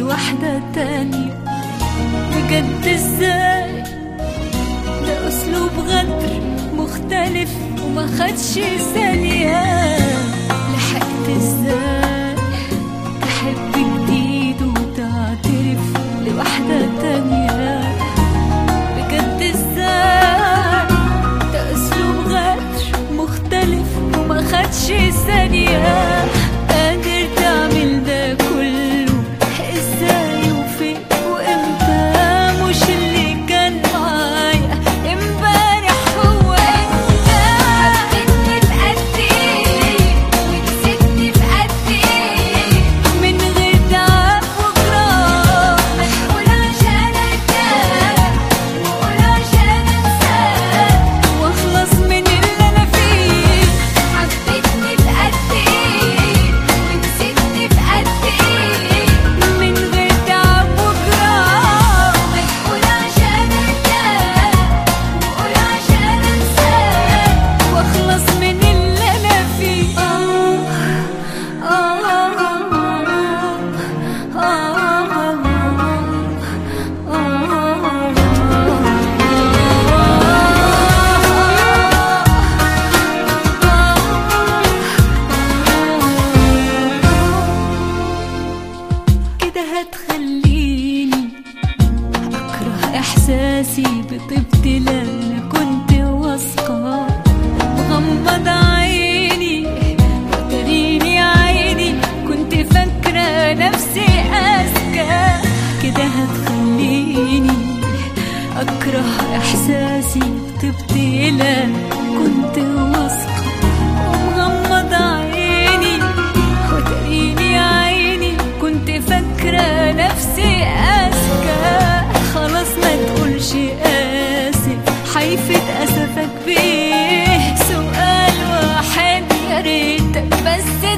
لواحدة تانية بجد ازاي ده اسلوب غدر مختلف وما خدش ثانية لحقت ازاي تحب جديد وتعترف لواحدة تانية بجد ازاي ده اسلوب غدر مختلف وما خدش ثانية قادر تعمل ده كله ازاي وفين وامتى مش اللي كان معايا امبارح هو انت حبيتني بقد ايه ونسيتني بقد ايه من غير تعب وجراح قول عشان ارتاح وقول عشان انساك واخلص من اللي انا فيه حبيتني بقد ايه ونسيتني بقد ايه من غير تعب وجراح قول عشان ارتاح وقول عشان انساك واخلص من اللي انا فيه آه آه آه كده هتخليني أكره إحساسي بطيبتي اللي أنا كنت واثقة مغمض عيني وتريني عيني كنت فاكرة نفسي أذكى كده هتخليني أكره إحساسي بطيبتي اللي أنا كنت واثقة ومغمض عيني وتريني عيني كنت فاكرة نفسي أذكى خلاص ما تقولش آسف حيفة أسفك بيه سؤال واحد يا ريتك بس